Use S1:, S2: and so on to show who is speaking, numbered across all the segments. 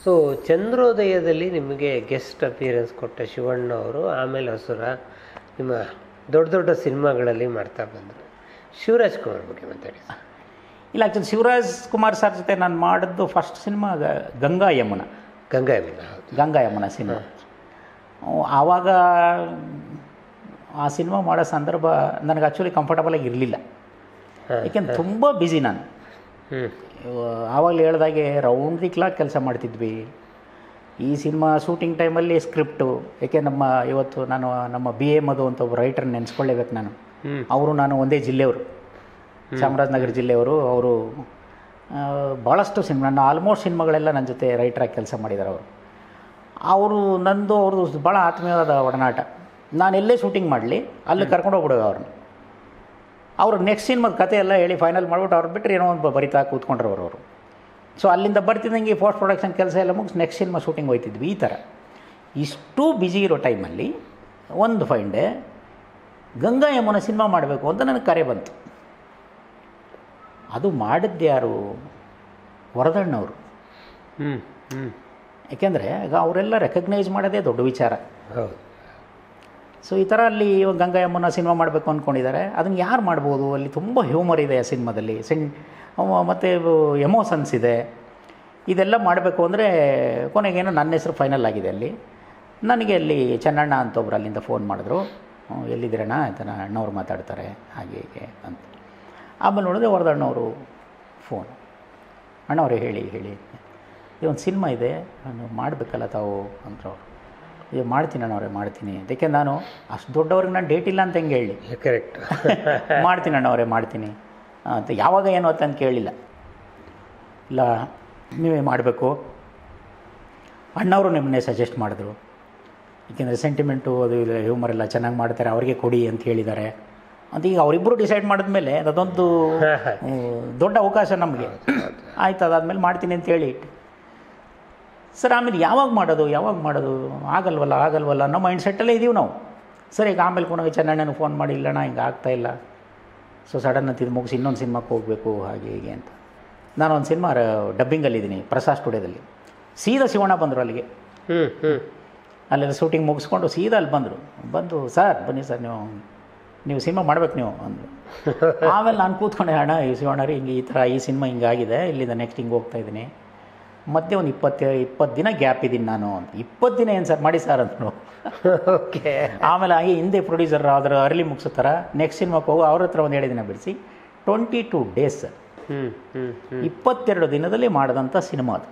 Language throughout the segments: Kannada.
S1: ಸೊ ಚಂದ್ರೋದಯದಲ್ಲಿ ನಿಮಗೆ ಗೆಸ್ಟ್ ಅಪಿಯರೆನ್ಸ್ ಕೊಟ್ಟ ಶಿವಣ್ಣ ಅವರು ಆಮೇಲೆ ಹಸುರ ನಿಮ್ಮ ದೊಡ್ಡ ದೊಡ್ಡ ಸಿನಿಮಾಗಳಲ್ಲಿ ಮಾಡ್ತಾ ಬಂದರು ಶಿವರಾಜ್ ಕುಮಾರ್ ಬಗ್ಗೆ ಮಾತಾಡಿ ಸರ್
S2: ಇಲ್ಲ ಆ್ಯಕ್ಚುಲಿ ಶಿವರಾಜ್ ಕುಮಾರ್ ಸರ್ ಜೊತೆ ನಾನು ಮಾಡಿದ್ದು ಫಸ್ಟ್ ಸಿನಿಮಾ ಗಂಗಾ ಯಮುನ
S1: ಗಂಗಾ ಯಮುನ ಹೌದು
S2: ಗಂಗಾ ಯಮುನ ಸಿನಿಮಾ ಆವಾಗ ಆ ಸಿನಿಮಾ ಮಾಡೋ ಸಂದರ್ಭ ನನಗೆ ಆ್ಯಕ್ಚುಲಿ ಕಂಫರ್ಟಬಲಾಗಿ ಇರಲಿಲ್ಲ
S1: ಹಾಂ
S2: ಯಾಕೆಂದ್ರೆ ತುಂಬ ಬ್ಯುಸಿ ನಾನು
S1: ಹ್ಞೂ
S2: ಆವಾಗಲೇ ಹೇಳ್ದಾಗೆ ರೌಂಡ್ ದಿ ಕ್ಲಾಕ್ ಕೆಲಸ ಮಾಡ್ತಿದ್ವಿ ಈ ಸಿನಿಮಾ ಶೂಟಿಂಗ್ ಟೈಮಲ್ಲಿ ಸ್ಕ್ರಿಪ್ಟು ಯಾಕೆ ನಮ್ಮ ಇವತ್ತು ನಾನು ನಮ್ಮ ಬಿ ಎ ಮಧು ಅಂತ ಒಬ್ಬ ರೈಟರ್ ನೆನೆಸ್ಕೊಳ್ಳೇಬೇಕು ನಾನು
S1: ಹ್ಞೂ
S2: ಅವರು ನಾನು ಒಂದೇ ಜಿಲ್ಲೆಯವರು ಚಾಮರಾಜನಗರ ಜಿಲ್ಲೆಯವರು ಅವರು ಆ, ಭಾಳಷ್ಟು ಸಿನಿಮಾ ನನ್ನ ಆಲ್ಮೋಸ್ಟ್ ಸಿನಿಮಾಗಳೆಲ್ಲ ನನ್ನ ಜೊತೆ ರೈಟರಾಗಿ ಕೆಲಸ ಮಾಡಿದ್ದಾರೆ ಅವರು ಅವರು ನಂದು ಅವ್ರದ್ದು ಭಾಳ ಆತ್ಮೀಯವಾದ ಒಡನಾಟ ನಾನು ಎಲ್ಲೇ ಶೂಟಿಂಗ್ ಮಾಡಲಿ ಅಲ್ಲಿ ಕರ್ಕೊಂಡು ಹೋಗ್ಬಿಡೋದು ಅವ್ರನ್ನ ಅವರು ನೆಕ್ಸ್ಟ್ ಸಿನಿಮಾದ ಕತೆ ಎಲ್ಲ ಹೇಳಿ ಫೈನಲ್ ಮಾಡ್ಬಿಟ್ಟು ಅವ್ರು ಬಿಟ್ಟರೆ ಏನೋ ಒಂದು ಬರಿತಾ ಕೂತ್ಕೊಂಡ್ರವ್ರು ಅವರು ಸೊ ಅಲ್ಲಿಂದ ಬರ್ತಿದ್ದಂಗೆ ಪೋಸ್ಟ್ ಪ್ರೊಡಕ್ಷನ್ ಕೆಲಸ ಎಲ್ಲ ಮುಗಿಸಿ ನೆಕ್ಸ್ಟ್ ಸಿನಿಮಾ ಶೂಟಿಂಗ್ ಹೋಯ್ತಿದ್ವಿ ಈ ಥರ ಇಷ್ಟು ಬ್ಯುಸಿ ಇರೋ ಟೈಮಲ್ಲಿ ಒಂದು fine day Ganga Yamuna cinema ಮಾಡಬೇಕು ಅಂತ ನನಗೆ ಕರೆ ಬಂತು ಅದು ಮಾಡಿದ್ದು ಯಾರು ವರದಣ್ಣವರು
S1: ಹ್ಞೂ ಹ್ಞೂ
S2: ಯಾಕೆಂದರೆ ಈಗ ಅವರೆಲ್ಲ ರೆಕಗ್ನೈಸ್ ಮಾಡೋದೇ ದೊಡ್ಡ ವಿಚಾರ
S1: ಹೌದು
S2: ಸೊ ಈ ಥರ ಅಲ್ಲಿ ಇವಾಗ ಗಂಗಾ ಯಮುನ ಸಿನಿಮಾ ಮಾಡಬೇಕು ಅಂದ್ಕೊಂಡಿದ್ದಾರೆ ಅದನ್ನು ಯಾರು ಮಾಡ್ಬೋದು ಅಲ್ಲಿ ತುಂಬ ಹ್ಯೂಮರ್ ಇದೆ ಆ ಸಿನಿಮಾದಲ್ಲಿ ಸೆನ್ ಮತ್ತು ಎಮೋಷನ್ಸ್ ಇದೆ ಇದೆಲ್ಲ ಮಾಡಬೇಕು ಅಂದರೆ ಕೊನೆಗೇನೋ ನನ್ನ ಹೆಸರು ಫೈನಲ್ ಆಗಿದೆ ಅಲ್ಲಿ ನನಗೆ ಅಲ್ಲಿ ಚೆನ್ನಣ್ಣ ಅಂತ ಒಬ್ರು ಅಲ್ಲಿಂದ ಫೋನ್ ಮಾಡಿದ್ರು ಹ್ಮ್, ಎಲ್ಲಿದ್ದೀರಣ್ಣ ಅಂತ ನಾನು ಅಣ್ಣವ್ರು ಮಾತಾಡ್ತಾರೆ ಹಾಗೆ ಹೀಗೆ ಅಂತ ಆಮೇಲೆ ನೋಡಿದ್ರೆ ವರದಣ್ಣವರು ಫೋನ್ ಅಣ್ಣವ್ರೆ ಹೇಳಿ ಹೇಳಿ ಇದೊಂದು ಸಿನಿಮಾ ಇದೆ ನಾನು ಮಾಡಬೇಕಲ್ಲ ತಾವು ಅಂದರು ಅವರು ಇದು ಮಾಡ್ತೀನಿ ಅಣ್ಣವ್ರೆ ಮಾಡ್ತೀನಿ ಅದಕ್ಕೆ ನಾನು ಅಷ್ಟು ದೊಡ್ಡವ್ರಿಗೆ ನಾನು ಡೇಟ್ ಇಲ್ಲ ಅಂತ ಹೆಂಗೆ ಹೇಳಿ
S1: ಕರೆಕ್ಟ್
S2: ಮಾಡ್ತೀನಿ ಅಣ್ಣವ್ರೆ ಮಾಡ್ತೀನಿ ಅಂತ ಯಾವಾಗ ಏನು ಅಂತ ಕೇಳಿಲ್ಲ ಇಲ್ಲ ನೀವೇ ಮಾಡಬೇಕು ಅಣ್ಣವರು ನಿಮ್ಮನ್ನೇ ಸಜೆಸ್ಟ್ ಮಾಡಿದ್ರು ಏಕೆಂದರೆ ಸೆಂಟಿಮೆಂಟು ಅದು ಇದು ಹ್ಯೂಮರ್ ಎಲ್ಲ ಚೆನ್ನಾಗಿ ಮಾಡ್ತಾರೆ ಅವ್ರಿಗೆ ಕೊಡಿ ಅಂತ ಹೇಳಿದ್ದಾರೆ ಅಂತ ಈಗ ಅವರಿಬ್ಬರು ಡಿಸೈಡ್ ಮಾಡಿದ್ಮೇಲೆ ಅದೊಂದು ಹ್ಮ್, ದೊಡ್ಡ ಅವಕಾಶ ನಮಗೆ ಆಯ್ತು ಅದಾದಮೇಲೆ ಮಾಡ್ತೀನಿ ಅಂತ ಹೇಳಿ ಸರ್ ಆಮೇಲೆ ಯಾವಾಗ ಮಾಡೋದು ಯಾವಾಗ ಮಾಡೋದು ಆಗಲ್ವಲ್ಲ ಆಗಲ್ವಲ್ಲ ನಮ್ಮ ಮೈಂಡ್ ಸೆಟ್ಟಲ್ಲೇ ಇದ್ದೀವಿ ನಾವು ಸರಿ ಈಗ ಆಮೇಲೆ ಕೊನೆಗೆ ಚೆನ್ನಣ್ಣನ ಫೋನ್ ಮಾಡಿ ಇಲ್ಲಣ್ಣ ಹಿಂಗೆ ಆಗ್ತಾ ಇಲ್ಲ ಸೊ ಸಡನ್ ಅಂತ ಇದು ಮುಗಿಸಿ ಇನ್ನೊಂದು ಸಿನಿಮಾಕ್ಕೆ ಹೋಗಬೇಕು ಹಾಗೆ ಹೀಗೆ ಅಂತ ನಾನು ಒಂದು ಸಿನಿಮಾ ಡಬ್ಬಿಂಗಲ್ಲಿದ್ದೀನಿ ಪ್ರಸಾದ್ ಸ್ಟುಡಿಯೋದಲ್ಲಿ ಸೀದಾ ಶಿವಣ್ಣ ಬಂದರು ಅಲ್ಲಿಗೆ
S1: ಹ್ಞೂ ಹ್ಞೂ
S2: ಅಲ್ಲೆಲ್ಲ ಶೂಟಿಂಗ್ ಮುಗಿಸ್ಕೊಂಡು ಸೀದಾ ಅಲ್ಲಿ ಬಂದರು ಬಂದು ಸರ್ ಬನ್ನಿ ಸರ್ ನೀವು ನೀವು ಸಿನಿಮಾ ಮಾಡ್ಬೇಕು ನೀವು ಅಂದರು ಆಮೇಲೆ ನಾನು ಕೂತ್ಕೊಂಡೆ ಅಣ್ಣ ಈ ಶಿವಣ್ಣ ರೀ ಹಿಂಗೆ ಈ ಥರ ಈ ಸಿನಿಮಾ ಹಿಂಗಾಗಿದೆ ಇಲ್ಲಿಂದ ನೆಕ್ಸ್ಟ್ ಹಿಂಗೆ ಹೋಗ್ತಾ ಇದ್ದೀನಿ ಮತ್ತೆ ಒಂದು ಇಪ್ಪತ್ತು ಇಪ್ಪತ್ತು ದಿನ ಗ್ಯಾಪ್ ಇದ್ದೀನಿ ನಾನು ಅಂತ ಇಪ್ಪತ್ತು ದಿನ ಏನು ಸರ್ ಮಾಡಿ ಸರ್ ಅಂದರು
S1: ಓಕೆ
S2: ಆಮೇಲೆ ಹಾಗೆ ಹಿಂದೆ ಪ್ರೊಡ್ಯೂಸರ್ ಅದರ ಅರ್ಲಿ ಮುಗಿಸೋ ಥರ ನೆಕ್ಸ್ಟ್ ಸಿನಿಮಾಕ್ಕೆ ಹೋಗಿ ಅವ್ರ ಹತ್ರ ಒಂದು ಎರಡು ದಿನ ಬಿಡಿಸಿ ಟ್ವೆಂಟಿ ಟೂ ಡೇಸ್ ಸರ್
S1: ಹ್ಞೂ ಹ್ಞೂ ಹ್ಞೂ
S2: ಇಪ್ಪತ್ತೆರಡು ದಿನದಲ್ಲಿ ಮಾಡಿದಂಥ ಸಿನಿಮಾ ಅದು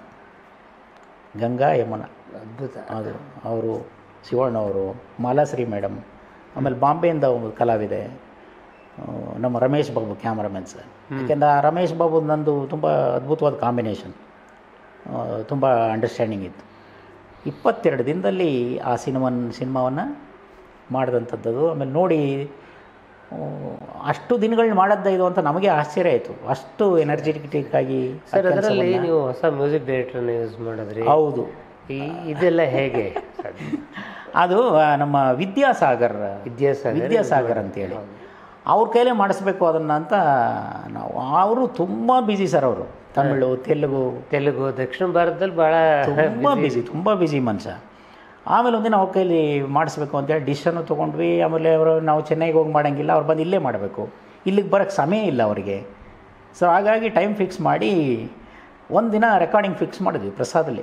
S2: ಗಂಗಾ ಯಮುನ
S1: ಅದ್ಭುತ
S2: ಅದು ಅವರು ಶಿವಣ್ಣವರು ಮಾಲಾಶ್ರೀ ಮೇಡಮ್ ಆಮೇಲೆ ಬಾಂಬೆಯಿಂದ ಒಂದು ಕಲಾವಿದೆ ಆ, ನಮ್ಮ ರಮೇಶ್ ಬಾಬು ಕ್ಯಾಮ್ರಾಮನ್ ಸರ್ ಯಾಕೆಂದ್ರೆ ಆ ರಮೇಶ್ ಬಾಬು ನಂದು ತುಂಬ ಅದ್ಭುತವಾದ ಕಾಂಬಿನೇಷನ್ ತುಂಬ ಅಂಡರ್ಸ್ಟ್ಯಾಂಡಿಂಗ್ ಇತ್ತು ಇಪ್ಪತ್ತೆರಡು ದಿನದಲ್ಲಿ ಆ ಸಿನಿಮನ್ ಸಿನಿಮಾವನ್ನು ಮಾಡಿದಂಥದ್ದು ಆಮೇಲೆ ನೋಡಿ ಆ, ಅಷ್ಟು ದಿನಗಳನ್ನ ಮಾಡದ್ದ ಇದು ಅಂತ ನಮಗೆ ಆಶ್ಚರ್ಯ ಆಯಿತು ಅಷ್ಟು ಎನರ್ಜೆಟಿಕ್ ಆಗಿ ಆ
S1: ಸರ್ ಅದರಲ್ಲಿ
S2: ಕೆಲ್ಸವನ್ನ-
S1: ನೀವು ಹೊಸ ಮ್ಯೂಸಿಕ್ ಡೈರೆಕ್ಟರ್ನ ಯೂಸ್ ಮಾಡಿದ್ರಿ
S2: ಹೌದು
S1: ಈ ಇದೆಲ್ಲ ಹೇಗೆ ಸಾಧ್ಯ?
S2: ಅದು ಆ, ನಮ್ಮ ವಿದ್ಯಾಸಾಗರ್
S1: ವಿದ್ಯಾಸಾಗರ್
S2: ವಿದ್ಯಾಸಾಗರ್ ಅಂತೇಳಿ ಅವ್ರ ಕೈಲೇ ಮಾಡಿಸ್ಬೇಕು ಅದನ್ನು ಅಂತ ನಾವು ಅವರು ತುಂಬ ಬ್ಯುಸಿ ಸರ್ ಅವರು ತಮಿಳು ತೆಲುಗು
S1: ತೆಲುಗು ದಕ್ಷಿಣ ಭಾರತದಲ್ಲಿ ಭಾಳ
S2: ತುಂಬ ಬ್ಯುಸಿ ತುಂಬ ಬ್ಯುಸಿ ಮನುಷ್ಯ ಆಮೇಲೆ ಒಂದಿನ ಅವ್ರ ಕೈಲಿ ಮಾಡಿಸ್ಬೇಕು ಅಂತೇಳಿ ಡಿಶನ್ನು ತೊಗೊಂಡ್ವಿ ಆಮೇಲೆ ಅವರು ನಾವು ಚೆನ್ನೈಗೆ ಹೋಗಿ ಮಾಡೋಂಗಿಲ್ಲ ಅವ್ರು ಬಂದು ಇಲ್ಲೇ ಮಾಡಬೇಕು ಇಲ್ಲಿಗೆ ಬರೋಕ್ಕೆ ಸಮಯ ಇಲ್ಲ ಅವರಿಗೆ ಸೊ ಹಾಗಾಗಿ ಟೈಮ್ ಫಿಕ್ಸ್ ಮಾಡಿ ಒಂದು ದಿನ ರೆಕಾರ್ಡಿಂಗ್ ಫಿಕ್ಸ್ ಮಾಡಿದ್ವಿ ಪ್ರಸಾದಲ್ಲಿ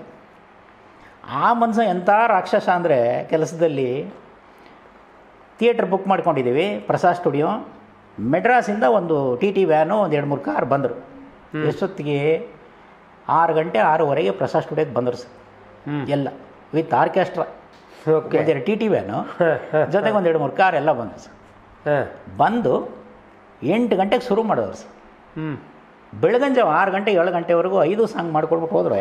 S2: ಆ ಮನುಷ್ಯ ಎಂಥ ರಾಕ್ಷಸ ಅಂದರೆ ಕೆಲಸದಲ್ಲಿ ಥಿಯೇಟ್ರ್ ಬುಕ್ ಮಾಡ್ಕೊಂಡಿದ್ದೀವಿ ಪ್ರಸಾದ್ ಸ್ಟುಡಿಯೋ ಮೆಡ್ರಾಸಿಂದ ಒಂದು ಟಿ ಟಿ ವ್ಯಾನು ಒಂದು ಎರಡು ಮೂರು ಕಾರ್ ಬಂದರು ಎಷ್ಟೊತ್ತಿಗೆ ಆರು ಗಂಟೆ ಆರೂವರೆಗೆ ಪ್ರಸಾದ್ ಸ್ಟುಡಿಯೋಗೆ ಬಂದರು ಸರ್
S1: ಹ್ಞೂ
S2: ಎಲ್ಲ ವಿತ್ ಆರ್ಕೆಸ್ಟ್ರಾ
S1: ಓಕೆ
S2: ಒಂದೆರಡು ಟಿ ಟಿ ವ್ಯಾನು ಜೊತೆಗೆ ಒಂದೆರಡು ಮೂರು ಕಾರ್ ಎಲ್ಲ ಬಂದರು ಸರ್
S1: ಹಾಂ
S2: ಬಂದು ಎಂಟು ಗಂಟೆಗೆ ಶುರು ಮಾಡಿದವ್ರು ಸರ್
S1: ಹ್ಞೂ
S2: ಬೆಳಗಂಜ ಆರು ಗಂಟೆ ಏಳು ಗಂಟೆವರೆಗೂ ಐದು ಸಾಂಗ್ ಮಾಡ್ಕೊಳ್ಬಿಟ್ಟು ಹೋದ್ರು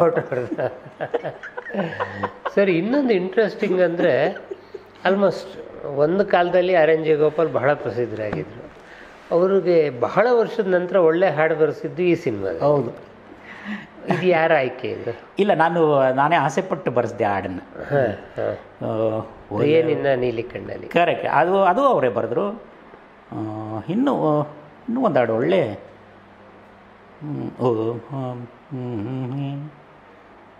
S1: ಸರ್ ಇನ್ನೊಂದು ಇಂಟ್ರೆಸ್ಟಿಂಗ್ ಅಂದರೆ ಆಲ್ಮೋಸ್ಟ್ ಒಂದು ಕಾಲದಲ್ಲಿ ಆರ್ ಎನ್ ಜೆ ಗೋಪಾಲ್ ಬಹಳ ಪ್ರಸಿದ್ಧರಾಗಿದ್ದರು ಅವ್ರಿಗೆ ಬಹಳ ವರ್ಷದ ನಂತರ ಒಳ್ಳೆ ಹಾಡು ಬರೆಸಿದ್ದು ಈ ಸಿನಿಮಾದ
S2: ಹೌದು
S1: ಇದು ಯಾರ ಆಯ್ಕೆ ಇದು
S2: ಇಲ್ಲ ನಾನು ನಾನೇ ಆಸೆ ಪಟ್ಟು ಬರೆಸ್ದೆ ಹಾಡನ್ನು
S1: ಹಾಂ ಹಾಂ ಏನಿನ್ನ ನೀಲಿ ಕಣ್ಣಲ್ಲಿ
S2: ಕರೆಕ್ಟ್ ಅದು ಅದು ಅವರೇ ಬರೆದ್ರು ಇನ್ನೂ ಇನ್ನೂ ಒಂದು ಹಾಡು ಒಳ್ಳೆ ಹ್ಮ್, ಓ ಹ್ಮ್, ಹ್ಮ್, ಹ್ಮ್,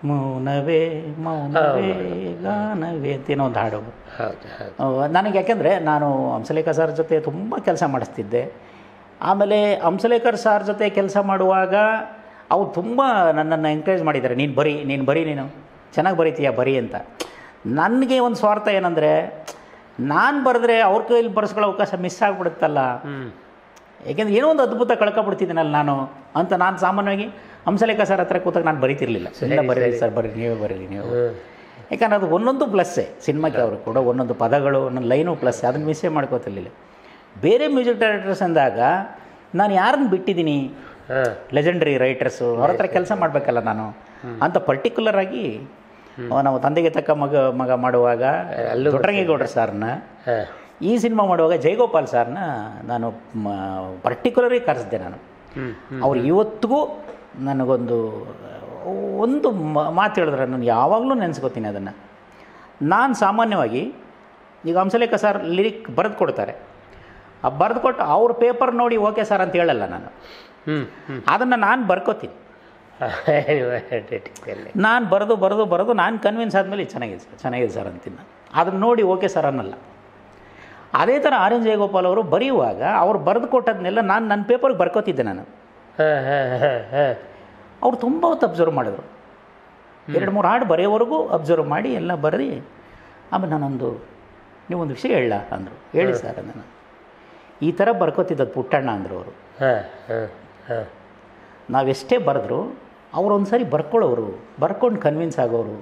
S2: ಮೌನವೇ ಮೌನವೇ ಗಾನವೇ ಅಂತೇನೋ ಒಂದು ಹಾಡು
S1: ಹೌದು ಹೌದು
S2: ಅಹ್, ನನಗೆ ಯಾಕೆಂದರೆ ನಾನು ಹಂಸಲೇಖ ಸರ್ ಜೊತೆ ತುಂಬ ಕೆಲಸ ಮಾಡಿಸ್ತಿದ್ದೆ ಆಮೇಲೆ ಹಂಸಲೇಖರ್ ಸರ್ ಜೊತೆ ಕೆಲಸ ಮಾಡುವಾಗ ಅವ್ರು ತುಂಬ ನನ್ನನ್ನು ಎಂಕರೇಜ್ ಮಾಡಿದ್ದಾರೆ ನೀನು ಬರಿ ನೀನು ಬರಿ ನೀನು ಚೆನ್ನಾಗಿ ಬರೀತೀಯ ಬರಿ ಅಂತ ನನಗೆ ಒಂದು ಸ್ವಾರ್ಥ ಏನಂದರೆ ನಾನು ಬರೆದ್ರೆ ಅವ್ರ ಕೈಲಿ ಬರ್ಸ್ಕೊಳ್ಳೋ ಅವಕಾಶ ಮಿಸ್ ಆಗಿಬಿಡುತ್ತಲ್ಲ
S1: ಹ್ಮ್
S2: ಏಕೆಂದರೆ ಏನೋ ಒಂದು ಅದ್ಭುತ ಕಳ್ಕೊಬಿಡ್ತಿದ್ದೀನಲ್ಲ ನಾನು ಅಂತ ನಾನು ಸಾಮಾನ್ಯವಾಗಿ ಹಂಸಲೇಖ ಸರ್ ಹತ್ರ ಕೂತಾಗ ನಾನು ಬರೀತಿರ್ಲಿಲ್ಲ ಇಲ್ಲ ಬರೀರಿ ಸರ್ ಬರ್ರಿ ನೀವೇ ಬರೀರಿ ನೀವು
S1: ಹ್ಮ್
S2: ಯಾಕಂದ್ರೆ ಅದು ಒಂದೊಂದು ಪ್ಲಸ್ಸೇ ಸಿನಿಮಾಕ್ಕೆ ಅವರು ಕೂಡ ಒಂದೊಂದು ಪದಗಳು ಒಂದೊಂದು ಲೈನು ಪ್ಲಸ್ ಅದನ್ನು ಮಿಸ್ಸೇ ಮಾಡ್ಕೋತಿರ್ಲಿಲ್ಲ ಬೇರೆ ಮ್ಯೂಸಿಕ್ ಡೈರೆಕ್ಟರ್ಸ್ ಅಂದಾಗ ನಾನು ಯಾರನ್ನು ಬಿಟ್ಟಿದ್ದೀನಿ
S1: ಹಾಂ
S2: ಲೆಜೆಂಡರಿ ರೈಟರ್ಸು ಅವ್ರ ಹತ್ರ ಕೆಲಸ ಮಾಡಬೇಕಲ್ಲ ನಾನು ಅಂತ ಪರ್ಟಿಕ್ಯುಲರ್ ಆಗಿ ನಾವು ತಂದೆಗೆ ತಕ್ಕ ಮಗ ಮಗ ಮಾಡುವಾಗ
S1: ಅಲ್ಲೂ
S2: ದೊಡ್ಡರಂಗೇಗೌಡರು ಸರ್ನ
S1: ಹಾಂ
S2: ಈ ಸಿನಿಮಾ ಮಾಡುವಾಗ ಜಯಗೋಪಾಲ್ ಸರ್ನ ನಾನು ಪರ್ಟಿಕ್ಯುಲರಿ ಕರೆಸಿದ್ದೆ ನಾನು
S1: ಹ್ಮ್
S2: ಅವ್ರು ಇವತ್ತಿಗೂ ನನಗೊಂದು ಒಂದು ಮ- ಮಾತು ಹೇಳಿದ್ರೆ ನಾನು ಯಾವಾಗಲೂ ನೆನೆಸ್ಕೋತೀನಿ ಅದನ್ನು ನಾನು ಸಾಮಾನ್ಯವಾಗಿ ಈಗ ಹಂಸಲೇಖ ಸರ್ ಲಿರಿಕ್ ಬರೆದು ಕೊಡ್ತಾರೆ ಆ ಬರೆದು ಕೊಟ್ಟು ಅವ್ರ ಪೇಪರ್ ನೋಡಿ ಓಕೆ ಸರ್ ಅಂತ ಹೇಳಲ್ಲ ನಾನು
S1: ಹ್ಮ್ ಹ್ಮ್
S2: ಅದನ್ನು ನಾನು ಬರ್ಕೋತೀನಿ
S1: ಎಡಿಟಿಂಗಲ್ಲಿ
S2: ನಾನು ಬರೆದು ಬರೆದು ಬರೆದು ನಾನು ಕನ್ವಿನ್ಸ್ ಆದಮೇಲೆ ಇದು ಚೆನ್ನಾಗಿದೆ ಸರ್ ಚೆನ್ನಾಗಿದೆ ಸರ್ ಅಂತೀನಿ ನಾನು ಅದನ್ನು ನೋಡಿ ಓಕೆ ಸರ್ ಅನ್ನಲ್ಲ ಅದೇ ಥರ ಆರ್ ಎನ್ ಜಯಗೋಪಾಲ್ ಅವರು ಬರೆಯುವಾಗ ಅವ್ರು ಬರೆದು ಕೊಟ್ಟದನ್ನೆಲ್ಲ ನಾನು ನನ್ನ ಪೇಪರ್ಗೆ ಬರ್ಕೋತಿದ್ದೆ ನಾನು
S1: ಹಾಂ ಹಾಂ ಹಾಂ ಹಾಂ
S2: ಅವ್ರು ತುಂಬ ಹೊತ್ತು ಅಬ್ಸರ್ವ್ ಮಾಡಿದ್ರು ಎರಡು ಮೂರು ಹಾಡು ಬರೆಯೋವರೆಗೂ ಅಬ್ಸರ್ವ್ ಮಾಡಿ ಎಲ್ಲ ಬರೆದು ಆಮೇಲೆ ನಾನೊಂದು ನೀವೊಂದು ವಿಷಯ ಹೇಳ ಅಂದರು ಹೇಳಿ ಸರ್ ನಾನು ಈ ಥರ ಬರ್ಕೋತಿದ್ದದ್ದು ಪುಟ್ಟಣ್ಣ ಅಂದರು ಅವರು
S1: ಹಾಂ ಹಾಂ ಹಾಂ
S2: ನಾವೆಷ್ಟೇ ಬರೆದ್ರು ಅವರೊಂದು ಸಾರಿ ಬರ್ಕೊಳ್ಳೋರು ಬರ್ಕೊಂಡು ಕನ್ವಿನ್ಸ್ ಆಗೋರು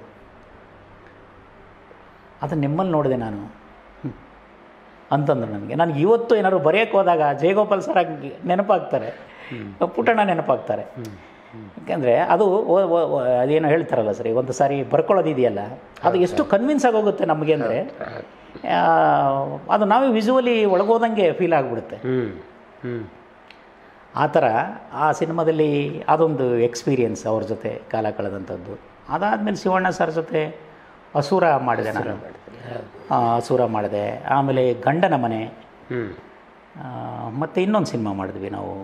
S2: ಅದನ್ನು ನಿಮ್ಮಲ್ಲಿ ನೋಡಿದೆ ನಾನು ಹ್ಮ್. ಅಂತಂದ್ರು ನನಗೆ ನನಗೆ ಇವತ್ತು ಏನಾದ್ರು ಬರೆಯೋಕ್ಕೆ ಹೋದಾಗ ಜಯಗೋಪಾಲ್ ಸರ್ ಆಗಿ ನೆನಪಾಗ್ತಾರೆ ಪುಟ್ಟಣ್ಣ ನೆನಪಾಗ್ತಾರೆ ಯಾಕೆಂದರೆ ಅದು ಒ- ಒ- ಒ- ಅದೇನೋ ಹೇಳ್ತಾರಲ್ಲ ಸರಿ ಒಂದು ಸಾರಿ ಬರ್ಕೊಳ್ಳೋದಿದೆಯಲ್ಲ ಅದು ಎಷ್ಟು ಕನ್ವಿನ್ಸ್ ಆಗೋಗುತ್ತೆ ನಮಗೆ ಅಂದರೆ ಅದು ನಾವೇ ವಿಸುವಲಿ ಒಳಗೋದಂಗೆ ಫೀಲ್ ಆಗಿಬಿಡುತ್ತೆ
S1: ಹ್ಞೂ ಹ್ಞೂ
S2: ಆ ಥರ ಆ ಸಿನಿಮಾದಲ್ಲಿ ಅದೊಂದು ಎಕ್ಸ್ಪೀರಿಯನ್ಸ್ ಅವ್ರ ಜೊತೆ ಕಾಲ ಕಳೆದಂಥದ್ದು ಅದಾದಮೇಲೆ ಶಿವಣ್ಣ ಸರ್ ಜೊತೆ ಅಸುರ ಮಾಡಿದೆ ನಾನು ಆ, ಅಸುರ ಮಾಡಿದೆ ಆಮೇಲೆ ಗಂಡನ ಮನೆ
S1: ಹ್ಞೂ
S2: ಆ, ಮತ್ತೆ ಇನ್ನೊಂದು ಸಿನಿಮಾ ಮಾಡಿದ್ವಿ ನಾವು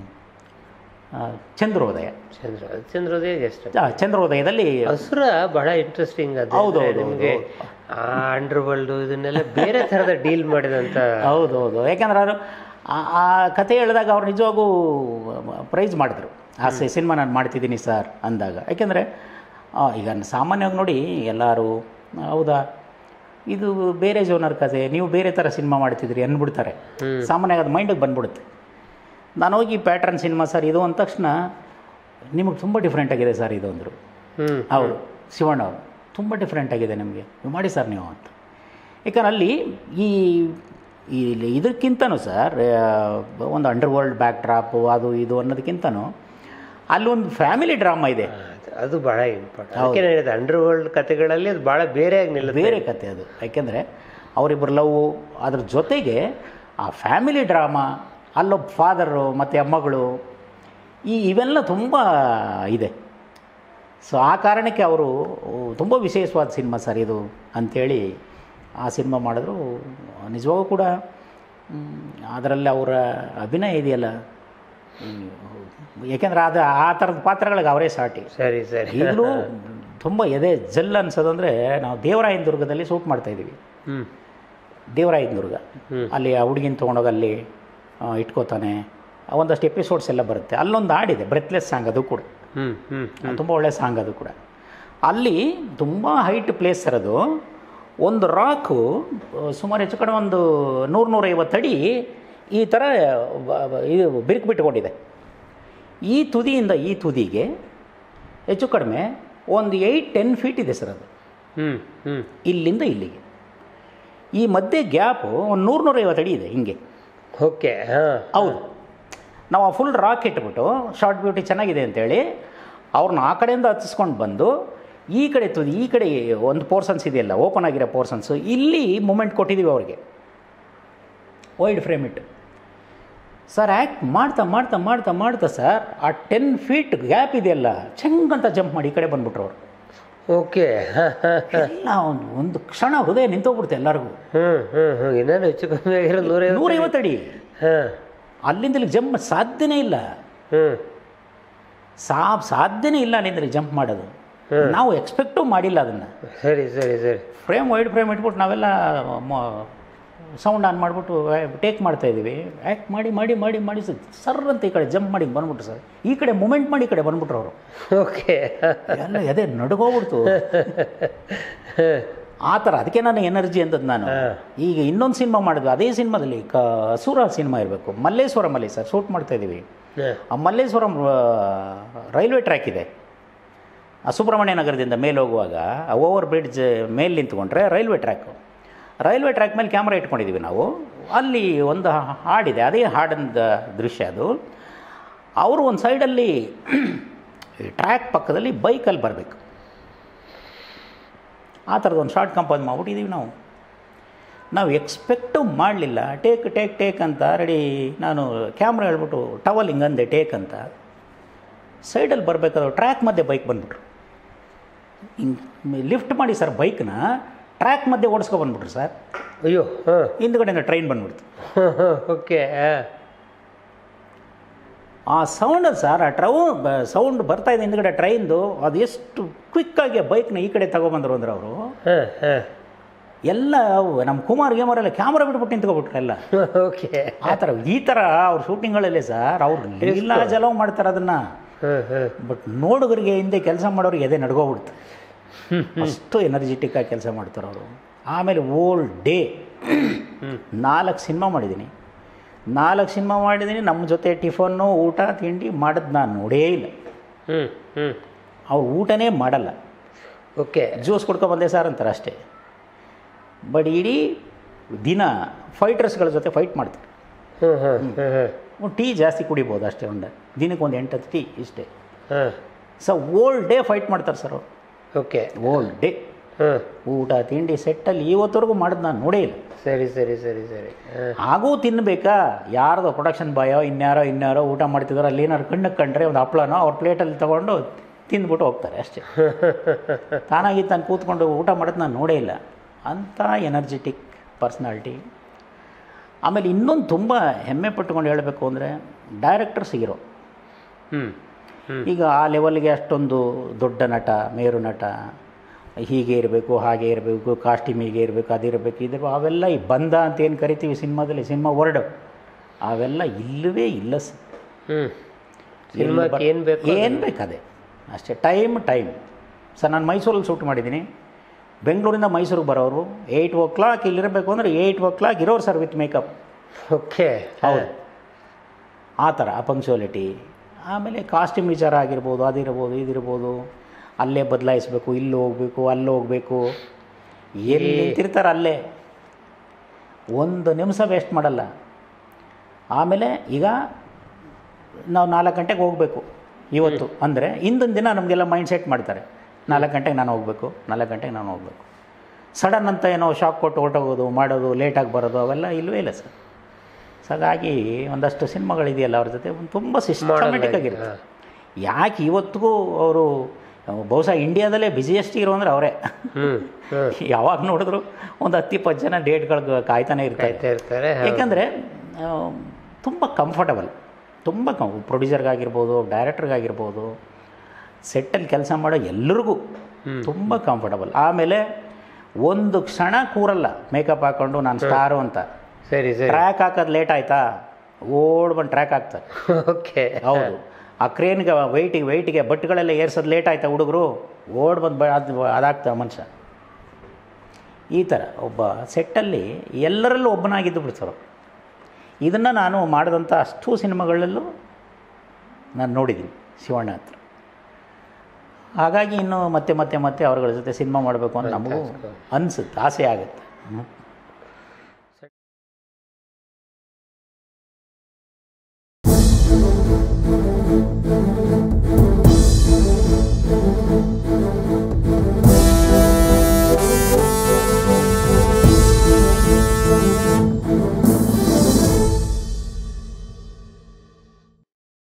S2: ಆ, ಚಂದ್ರೋದಯ
S1: ಚಂದ್ರ ಚಂದ್ರೋದಯ ಎಷ್ಟು
S2: ಆ, ಚಂದ್ರೋದಯದಲ್ಲಿ
S1: ಹಸುರ ಬಹಳ ಇಂಟ್ರೆಸ್ಟಿಂಗ್ ಅದು
S2: ಹೌದು, ಹೌದು,
S1: ನಿಮಗೆ ಆ ಅಂಡರ್ ವರ್ಲ್ಡ್ ಇದನ್ನೆಲ್ಲ ಬೇರೆ ಥರದ ಡೀಲ್ ಮಾಡಿದಂಥ
S2: ಹೌದು ಹೌದು ಯಾಕಂದ್ರೆ ಅವರು ಆ- ಆ ಕತೆ ಹೇಳಿದಾಗ ಅವ್ರು ನಿಜವಾಗೂ ಪ್ರೈಸ್ ಮಾಡಿದ್ರು ಆ ಸಿನಿಮಾ ನಾನು ಮಾಡ್ತಿದ್ದೀನಿ ಸರ್ ಅಂದಾಗ ಯಾಕೆಂದರೆ ಈಗ ಸಾಮಾನ್ಯವಾಗಿ ನೋಡಿ ಎಲ್ಲರೂ ಹೌದಾ ಇದು ಬೇರೆ ಜೋನರ್ ಕತೆ ನೀವು ಬೇರೆ ಥರ ಸಿನಿಮಾ ಮಾಡ್ತಿದ್ರಿ ಅಂದ್ಬಿಡ್ತಾರೆ ಸಾಮಾನ್ಯವಾಗಿ ಅದು ಮೈಂಡಿಗೆ ಬಂದ್ಬಿಡುತ್ತೆ ನಾನು ಹೋಗಿ ಪ್ಯಾಟ್ರನ್ ಸಿನಿಮಾ ಸರ್ ಇದು ಅಂದ ತಕ್ಷಣ ನಿಮಗೆ ತುಂಬ ಡಿಫ್ರೆಂಟ್ ಆಗಿದೆ ಸರ್ ಇದು ಅಂದರು
S1: ಹ್ಞೂ
S2: ಅವರು ಶಿವಣ್ಣ ಅವರು ತುಂಬ ಡಿಫ್ರೆಂಟ್ ಆಗಿದೆ ನಿಮಗೆ ನೀವು ಮಾಡಿ ಸರ್ ನೀವು ಅಂತ ಯಾಕಂದ್ರೆ ಅಲ್ಲಿ ಈ ಈ ಇದಕ್ಕಿಂತನೂ ಸರ್ ಆ, ಒಂದು ಅಂಡರ್ ವರ್ಲ್ಡ್ ಬ್ಯಾಕ್ ಡ್ರಾಪು ಅದು ಇದು ಅನ್ನೋದಕ್ಕಿಂತನೂ ಅಲ್ಲೊಂದು ಫ್ಯಾಮಿಲಿ ಡ್ರಾಮಾ ಇದೆ
S1: ಅದು ಬಹಳ ಇಂಪಾರ್ಟೆಂಟ್ ಅದಕ್ಕೆ ನಾನು ಹೇಳಿದೆ ಅಂಡರ್ ವರ್ಲ್ಡ್ ಕಥೆಗಳಲ್ಲಿ ಅದು ಬಹಳ ಬೇರೆಯಾಗಿ ನಿಲ್ಲುತ್ತೆ
S2: ಬೇರೆ ಕತೆ ಅದು ಯಾಕೆಂದರೆ ಅವರಿಬ್ಬರು ಲವ್ ಅದ್ರ ಜೊತೆಗೆ ಆ ಫ್ಯಾಮಿಲಿ ಡ್ರಾಮಾ ಅಲ್ಲೊಬ್ಬ ಫಾದರು ಮತ್ತು ಅಮ್ಮಗಳು ಈ ಇವೆಲ್ಲ ತುಂಬ ಇದೆ ಸೊ ಆ ಕಾರಣಕ್ಕೆ ಅವರು ತುಂಬ ವಿಶೇಷವಾದ ಸಿನಿಮಾ ಸರ್ ಇದು ಅಂಥೇಳಿ ಆ ಸಿನಿಮಾ ಮಾಡಿದ್ರು ನಿಜವಾಗೂ ಕೂಡ ಅದರಲ್ಲಿ ಅವರ ಅಭಿನಯ ಇದೆಯಲ್ಲ ಹ್ಮ್, ಯಾಕೆಂದ್ರೆ ಅದು ಆ ಥರದ ಪಾತ್ರಗಳಿಗೆ ಅವರೇ ಸಾಟಿ
S1: ಸರಿ ಸರಿ
S2: ಈಗಲೂ ತುಂಬ ಎದೆ ಜಲ್ ಅನ್ಸೋದಂದರೆ ನಾವು ದೇವರಾಯನ ದುರ್ಗದಲ್ಲಿ ಶೂಟ್ ಮಾಡ್ತಾಯಿದ್ದೀವಿ
S1: ಹ್ಞೂ
S2: ದೇವರಾಯನ ದುರ್ಗ
S1: ಹ್ಮ್.
S2: ಅಲ್ಲಿ ಆ ಹುಡುಗಿನ ತೊಗೊಂಡೋಗಿ ಅಲ್ಲಿ ಆ, ಇಟ್ಕೋತಾನೆ ಒಂದಷ್ಟು ಎಪಿಸೋಡ್ಸ್ ಎಲ್ಲ ಬರುತ್ತೆ ಅಲ್ಲೊಂದು ಹಾಡಿದೆ ಬ್ರೆತ್ಲೆಸ್ ಸಾಂಗ್ ಅದು ಕೂಡ
S1: ಹ್ಞೂ ಹ್ಞೂ
S2: ತುಂಬ ಒಳ್ಳೆ ಸಾಂಗ್ ಅದು ಕೂಡ ಅಲ್ಲಿ ತುಂಬ ಹೈಟ್ ಪ್ಲೇಸ್ ಸರ್ ಅದು ಒಂದು ರಾಕು ಸುಮಾರು ಹೆಚ್ಚು ಕಡೆ ಒಂದು ನೂರು ನೂರೈವತ್ತು ಅಡಿ ಈ ಥರ ಬ- ಬ- ಇದು ಬಿರುಕು ಬಿಟ್ಕೊಂಡಿದೆ ಈ ತುದಿಯಿಂದ ಈ ತುದಿಗೆ ಹೆಚ್ಚು ಕಡಿಮೆ ಒಂದು ಏಯ್ಟ್ ಟೆನ್ ಫೀಟ್ ಇದೆ ಸರ್ ಅದು
S1: ಹ್ಞೂ ಹ್ಞೂ
S2: ಇಲ್ಲಿಂದ ಇಲ್ಲಿಗೆ ಈ ಮಧ್ಯೆ ಗ್ಯಾಪು ಒಂದು ನೂರು ನೂರೈವತ್ತು ಅಡಿ ಇದೆ ಹಿಂಗೆ
S1: ಓಕೆ ಹಾಂ
S2: ಹೌದು ನಾವು ಆ ಫುಲ್ ರಾಕ್ ಇಟ್ಬಿಟ್ಟು ಶಾರ್ಟ್ ಬ್ಯೂಟಿ ಚೆನ್ನಾಗಿದೆ ಅಂತೇಳಿ ಅವ್ರನ್ನ ಆ ಕಡೆಯಿಂದ ಹತ್ತಿಸ್ಕೊಂಡು ಬಂದು ಈ ಕಡೆ ತುದಿ ಈ ಕಡೆ ಒಂದು ಪೋರ್ಸನ್ಸ್ ಇದೆಯಲ್ಲ ಓಪನ್ ಆಗಿರೋ ಪೋರ್ಸನ್ಸು ಇಲ್ಲಿ ಮೂಮೆಂಟ್ ಕೊಟ್ಟಿದ್ದೀವಿ ಅವ್ರಿಗೆ ವೈಡ್ ಫ್ರೇಮ್ ಇಟ್ಟು ಸರ್ ಆ್ಯಕ್ಟ್ ಮಾಡ್ತಾ ಮಾಡ್ತಾ ಮಾಡ್ತಾ ಮಾಡ್ತಾ ಸರ್ ಆ ಟೆನ್ ಫೀಟ್ ಗ್ಯಾಪ್ ಇದೆಯಲ್ಲ ಚೆಂಗಂತ ಜಂಪ್ ಮಾಡಿ ಈ ಕಡೆ ಬಂದ್ಬಿಟ್ರು ಅವರು
S1: ಓಕೆ ಹಾಂ ಹಾಂ
S2: ಎಲ್ಲ ಒಂದು ಒಂದು ಕ್ಷಣ ಹೃದಯ ನಿಂತೋಗ್ಬಿಡುತ್ತೆ ಎಲ್ಲರಿಗೂ
S1: ಹ್ಞೂ ಹ್ಞೂ ಹ್ಞೂ ಇನ್ನೇನು ಹೆಚ್ಚು ಕಮ್ಮಿ ಆಗಿರೋ ನೂರೈವತ್ತು
S2: ನೂರೈವತ್ತು ಅಡಿ
S1: ಹಾಂ
S2: ಅಲ್ಲಿಂದ ಇಲ್ಲಿ ಜಂಪ್ ಸಾಧ್ಯನೇ ಇಲ್ಲ
S1: ಹ್ಞೂ
S2: ಸಾ ಸಾಧ್ಯನೇ ಇಲ್ಲ ಅಲ್ಲಿಂದ್ರೆ ಜಂಪ್ ಮಾಡೋದು ನಾವು ಎಕ್ಸ್ಪೆಕ್ಟು ಮಾಡಿಲ್ಲ ಅದನ್ನು
S1: ಸರಿ ಸರಿ ಸರಿ
S2: ಫ್ರೇಮ್ ವೈಡ್ ಫ್ರೇಮ್ ಇಟ್ಬಿಟ್ಟು ನಾವೆಲ್ಲ ಸೌಂಡ್ ಆನ್ ಮಾಡಿಬಿಟ್ಟು ಟೇಕ್ ಮಾಡ್ತಾ ಇದ್ದೀವಿ ಆ್ಯಕ್ಟ್ ಮಾಡಿ ಮಾಡಿ ಮಾಡಿ ಮಾಡಿ ಸರ್ ಅಂತ ಈ ಕಡೆ ಜಂಪ್ ಮಾಡಿ ಬಂದ್ಬಿಟ್ರು ಸರ್ ಈ ಕಡೆ ಮೂಮೆಂಟ್ ಮಾಡಿ ಈ ಕಡೆ ಬಂದ್ಬಿಟ್ರು ಅವರು
S1: ಓಕೆ
S2: ಎಲ್ಲ ಎದೆ ನಡ್ಗೋಗ್ಬಿಡ್ತು ಆ ಥರ ಅದಕ್ಕೆ ನಾನು ಎನರ್ಜಿ ಅಂತದ್ದು ನಾನು ಈಗ ಇನ್ನೊಂದು ಸಿನಿಮಾ ಮಾಡಿದ್ವಿ ಅದೇ ಸಿನಿಮಾದಲ್ಲಿ ಕ ಅಸುರ ಸಿನಿಮಾ ಇರಬೇಕು ಮಲ್ಲೇಶ್ವರಮಲ್ಲಿ ಸರ್ ಶೂಟ್ ಮಾಡ್ತಾ ಇದ್ದೀವಿ ಆ ಮಲ್ಲೇಶ್ವರಂ ಆ, ರೈಲ್ವೆ ಟ್ರ್ಯಾಕ್ ಇದೆ ಆ ಸುಬ್ರಹ್ಮಣ್ಯ ನಗರದಿಂದ ಮೇಲೆ ಹೋಗುವಾಗ ಆ ಓವರ್ ಬ್ರಿಡ್ಜ್ ಮೇಲೆ ನಿಂತ್ಕೊಂಡ್ರೆ ರೈಲ್ವೆ ಟ್ರ್ಯಾಕು ರೈಲ್ವೆ ಟ್ರ್ಯಾಕ್ ಮೇಲೆ ಕ್ಯಾಮ್ರಾ ಇಟ್ಕೊಂಡಿದ್ದೀವಿ ನಾವು ಅಲ್ಲಿ ಒಂದು ಹಾಡಿದೆ ಅದೇ ಹಾಡಿನ ದೃಶ್ಯ ಅದು ಅವರು ಒಂದು ಸೈಡಲ್ಲಿ ಟ್ರ್ಯಾಕ್ ಪಕ್ಕದಲ್ಲಿ ಬೈಕಲ್ಲಿ ಬರಬೇಕು ಆ ಥರದ್ದು ಒಂದು ಶಾರ್ಟ್ ಕಂಪೋಸ್ ಮಾಡ್ಬಿಟ್ಟಿದ್ದೀವಿ ನಾವು ನಾವು ಎಕ್ಸ್ಪೆಕ್ಟು ಮಾಡಲಿಲ್ಲ ಟೇಕ್ ಟೇಕ್ ಟೇಕ್ ಅಂತ ರೆಡಿ ನಾನು ಕ್ಯಾಮ್ರಾ ಹೇಳ್ಬಿಟ್ಟು ಟವಲ್ ಹಿಂಗಂದೆ ಟೇಕ್ ಅಂತ ಸೈಡಲ್ಲಿ ಬರಬೇಕಾದ್ರೆ ಟ್ರ್ಯಾಕ್ ಮಧ್ಯೆ ಬೈಕ್ ಬಂದ್ಬಿಟ್ರು ಹಿಂಗೆ ಲಿಫ್ಟ್ ಮಾಡಿ ಸರ್ ಬೈಕ್ನ ಟ್ರ್ಯಾಕ್ ಮಧ್ಯೆ ಓಡಿಸ್ಕೊ ಬಂದ್ಬಿಟ್ರು ಸರ್
S1: ಅಯ್ಯೋ ಹಾಂ
S2: ಹಿಂದ್ಗಡೆಯಿಂದ ಟ್ರೈನ್ ಬಂದ್ಬಿಡ್ತು
S1: ಓಕೆ
S2: ಆ ಸೌಂಡ್ ಸರ್ ಆ ಟ್ರೌ ಸೌಂಡ್ ಬರ್ತಾ ಇದೆ ಹಿಂದ್ಗಡೆ ಟ್ರೈನ್ದು ಅದು ಎಷ್ಟು ಕ್ವಿಕ್ಕಾಗಿ ಬೈಕ್ನ ಈ ಕಡೆ ತಗೊಬಂದರು ಅಂದ್ರೆ ಅವರು
S1: ಹಾಂ ಹಾಂ
S2: ಎಲ್ಲ ಅವು ನಮ್ಮ ಕುಮಾರ್ ಗೇಮರೆಲ್ಲ ಕ್ಯಾಮ್ರಾ ಬಿಟ್ಬಿಟ್ಟು ನಿಂತ್ಕೊಬಿಟ್ರು ಎಲ್ಲ
S1: ಓಕೆ
S2: ಆ ಥರ ಈ ಥರ ಅವ್ರ ಶೂಟಿಂಗ್ಗಳಲ್ಲೇ ಸರ್ ಅವ್ರು ಲೀಲಾ ಜಲವ್ ಮಾಡ್ತಾರೆ ಅದನ್ನು
S1: ಹಾಂ ಹಾಂ
S2: ಬಟ್ ನೋಡುಗರಿಗೆ ಹಿಂದೆ ಕೆಲಸ ಮಾಡೋರಿಗೆ ಎದೆ ನಡ್ಗೋಗ್ಬಿಡ್ತು ಅಷ್ಟು ಎನರ್ಜೆಟಿಕ್ ಆಗಿ ಕೆಲಸ ಮಾಡ್ತಾರೆ ಅವರು ಆಮೇಲೆ ಓಲ್ ಡೇ ನಾಲ್ಕು ಸಿನಿಮಾ ಮಾಡಿದ್ದೀನಿ ನಾಲ್ಕು ಸಿನಿಮಾ ಮಾಡಿದ್ದೀನಿ ನಮ್ಮ ಜೊತೆ ಟಿಫನ್ನು ಊಟ ತಿಂಡಿ ಮಾಡೋದು ನಾನು ನೋಡೇ ಇಲ್ಲ
S1: ಹ್ಞೂ ಹ್ಞೂ
S2: ಅವ್ರು ಊಟನೇ ಮಾಡಲ್ಲ
S1: ಓಕೆ
S2: ಜ್ಯೂಸ್ ಕೊಡ್ಕೊ ಬಂದೆ ಸರ್ ಅಂತಾರೆ ಅಷ್ಟೇ ಬಟ್ ಇಡೀ ದಿನ ಫೈಟರ್ಸ್ಗಳ ಜೊತೆ ಫೈಟ್ ಮಾಡ್ತಾರೆ
S1: ಹ್ಞೂ ಹಾಂ ಹಾಂ ಹಾಂ
S2: ಒಂದು ಟೀ ಜಾಸ್ತಿ ಕುಡಿಬೋದು ಅಷ್ಟೇ ಒಂದು ದಿನಕ್ಕೆ ಒಂದು ಎಂಟತ್ತು ಟೀ ಇಷ್ಟೇ
S1: ಹಾಂ
S2: ಸೊ ಓಲ್ ಡೇ ಫೈಟ್ ಮಾಡ್ತಾರೆ ಸರ್ ಅವರು
S1: ಓಕೆ
S2: ಓಲ್ ಡೇ
S1: ಹಾಂ
S2: ಊಟ ತಿಂಡಿ ಸೆಟ್ಟಲ್ಲಿ ಇವತ್ತವರೆಗೂ ಮಾಡೋದು ನಾನು ನೋಡೇ ಇಲ್ಲ
S1: ಸರಿ ಸರಿ ಸರಿ ಸರಿ ಹಾಂ
S2: ಹಾಗೂ ತಿನ್ನಬೇಕಾ ಯಾರ್ದೋ ಪ್ರೊಡಕ್ಷನ್ ಬಾಯೋ ಇನ್ಯಾರೋ ಇನ್ಯಾರೋ ಊಟ ಮಾಡ್ತಿದಾರೋ ಅಲ್ಲಿ ಏನಾದ್ರು ಕಣ್ಣಕ್ಕೆ ಕಂಡ್ರೆ ಒಂದು ಹಪ್ಳನೋ ಅವ್ರ ಪ್ಲೇಟಲ್ಲಿ ತೊಗೊಂಡು ತಿಂದ್ಬಿಟ್ಟು ಹೋಗ್ತಾರೆ ಅಷ್ಟೇ ತಾನಾಗಿ ತಾನು ಕೂತ್ಕೊಂಡು ಊಟ ಮಾಡೋದು ನಾನು ನೋಡೇ ಇಲ್ಲ ಅಂಥ ಎನರ್ಜೆಟಿಕ್ ಪರ್ಸ್ನಾಲಿಟಿ ಆಮೇಲೆ ಇನ್ನೊಂದು ತುಂಬ ಹೆಮ್ಮೆ ಪಟ್ಟುಕೊಂಡು ಹೇಳಬೇಕು ಅಂದರೆ ಡೈರೆಕ್ಟರ್ಸ್ ಹೀರೋ
S1: ಹ್ಞೂ ಹ್ಞೂ
S2: ಈಗ ಆ ಲೆವೆಲ್ಗೆ ಅಷ್ಟೊಂದು ದೊಡ್ಡ ನಟ ಮೇರು ನಟ ಹೀಗೆ ಇರಬೇಕು ಹಾಗೆ ಇರಬೇಕು ಕಾಸ್ಟ್ಯೂಮ್ ಹೀಗೆ ಇರಬೇಕು ಅದಿರಬೇಕು ಇದಿರಬೇಕು ಅವೆಲ್ಲ ಈ ಬಂದ ಅಂತ ಏನು ಕರಿತೀವಿ ಸಿನಿಮಾದಲ್ಲಿ ಸಿನಿಮಾ ವರ್ಡ್ ಅವೆಲ್ಲ ಇಲ್ಲವೇ ಇಲ್ಲ ಸರ್
S1: ಹ್ಞೂ ಸಿನಿಮಾಕ್ಕೆ ಏನು ಬೇಕು
S2: ಏನು ಬೇಕು ಅದೇ ಅಷ್ಟೇ ಟೈಮ್ ಟೈಮ್ ಸರ್ ನಾನು ಮೈಸೂರಲ್ಲಿ ಶೂಟ್ ಮಾಡಿದ್ದೀನಿ ಬೆಂಗಳೂರಿಂದ ಮೈಸೂರಿಗೆ ಬರೋರು ಏಯ್ಟ್ ಓ ಕ್ಲಾಕ್ ಇಲ್ಲಿರಬೇಕು ಅಂದರೆ ಏಯ್ಟ್ ಓ ಕ್ಲಾಕ್ ಇರೋರು ಸರ್ ವಿತ್ ಮೇಕಪ್
S1: ಓಕೆ
S2: ಹೌದು ಆ ಥರ ಪಂಕ್ಚುಯಾಲಿಟಿ ಆಮೇಲೆ ಕಾಸ್ಟ್ಯೂಮ್ ವಿಚಾರ ಆಗಿರ್ಬೋದು ಅದಿರ್ಬೋದು ಇದಿರ್ಬೋದು ಅಲ್ಲೇ ಬದಲಾಯಿಸ್ಬೇಕು ಇಲ್ಲಿ ಹೋಗಬೇಕು ಅಲ್ಲಿ ಹೋಗಬೇಕು ಎಲ್ಲಿ ನಿಂತಿರ್ತಾರೆ ಅಲ್ಲೇ ಒಂದು ನಿಮಿಷ ವೇಸ್ಟ್ ಮಾಡಲ್ಲ ಆಮೇಲೆ ಈಗ ನಾವು ನಾಲ್ಕು ಗಂಟೆಗೆ ಹೋಗಬೇಕು ಇವತ್ತು ಅಂದರೆ ಹಿಂದಿನ ದಿನ ನಮಗೆಲ್ಲ ಮೈಂಡ್ ಸೆಟ್ ಮಾಡ್ತಾರೆ ನಾಲ್ಕು ಗಂಟೆಗೆ ನಾನು ಹೋಗಬೇಕು ನಾಲ್ಕು ಗಂಟೆಗೆ ನಾನು ಹೋಗಬೇಕು ಸಡನ್ ಅಂತ ಏನೋ ಶಾಕ್ ಕೊಟ್ಟು ಹೊರಟೋಗೋದು ಮಾಡೋದು ಲೇಟಾಗಿ ಬರೋದು ಅವೆಲ್ಲ ಇಲ್ಲವೇ ಇಲ್ಲ ಸರ್ ಸೊ ಹಾಗಾಗಿ ಒಂದಷ್ಟು ಸಿನಿಮಾಗಳಿದೆಯಲ್ಲ ಅವ್ರ ಜೊತೆ ಒಂದು ತುಂಬ ಸಿಸ್ಟಮೆಟಿಕ್ ಆಗಿರುತ್ತೆ ಯಾಕೆ ಇವತ್ತಿಗೂ ಅವರು ಬಹುಶಃ ಇಂಡಿಯಾದಲ್ಲೇ ಬಿಸಿಯೆಸ್ಟ್ ಇರೋ ಅಂದರೆ ಅವರೇ
S1: ಹ್ಞೂ ಹ್ಞೂ
S2: ಯಾವಾಗ ನೋಡಿದ್ರು ಒಂದು ಹತ್ತು ಇಪ್ಪತ್ತು ಜನ ಡೇಟ್ಗಳಿಗೆ ಕಾಯ್ತಾನೆ ಇರ್ತಾರೆ
S1: ಕಾಯ್ತಾ ಇರ್ತಾರೆ
S2: ಏಕೆಂದರೆ ತುಂಬ ಕಂಫರ್ಟಬಲ್ ತುಂಬ ಕಂ ಪ್ರೊಡ್ಯೂಸರ್ಗಾಗಿರ್ಬೋದು ಡೈರೆಕ್ಟರ್ಗಾಗಿರ್ಬೋದು ಸೆಟ್ಟಲ್ಲಿ ಕೆಲಸ ಮಾಡೋ ಎಲ್ಲರಿಗೂ ತುಂಬ ಕಂಫರ್ಟಬಲ್ ಆಮೇಲೆ ಒಂದು ಕ್ಷಣ ಕೂರಲ್ಲ ಮೇಕಪ್ ಹಾಕ್ಕೊಂಡು ನಾನು ಸ್ಟಾರು ಅಂತ
S1: ಸರಿ ಸರಿ
S2: ಟ್ರ್ಯಾಕ್ ಹಾಕೋದು ಲೇಟ್ ಆಯಿತಾ ಓಡ್ ಬಂದು ಟ್ರ್ಯಾಕ್ ಹಾಕ್ತಾರೆ
S1: ಓಕೆ
S2: ಹೌದು ಆ ಕ್ರೇನ್ಗೆ ವೆಯ್ಟಿಗೆ ವೆಯ್ಟಿಗೆ ಬಟ್ಟೆಗಳೆಲ್ಲ ಏರ್ಸೋದು ಲೇಟ್ ಆಯ್ತಾ ಹುಡುಗರು ಓಡ್ ಬಂದು ಬ ಅದು ಅದಾಗ್ತವೆ ಮನುಷ್ಯ ಈ ಥರ ಒಬ್ಬ ಸೆಟ್ಟಲ್ಲಿ ಎಲ್ಲರಲ್ಲೂ ಒಬ್ಬನಾಗಿದ್ದು ಬಿಡ್ತಾರೆ ಇದನ್ನು ನಾನು ಮಾಡಿದಂಥ ಅಷ್ಟು ಸಿನಿಮಾಗಳಲ್ಲೂ ನಾನು ನೋಡಿದ್ದೀನಿ ಶಿವಣ್ಣ ಹತ್ರ ಹಾಗಾಗಿ ಇನ್ನು ಮತ್ತೆ ಮತ್ತೆ ಮತ್ತೆ ಅವ್ರಗಳ ಜೊತೆ ಸಿನಿಮಾ ಮಾಡಬೇಕು ಅಂತ ನಮಗೂ ಅನಿಸುತ್ತೆ ಆಸೆ ಆಗುತ್ತೆ ಹ್ಮ್.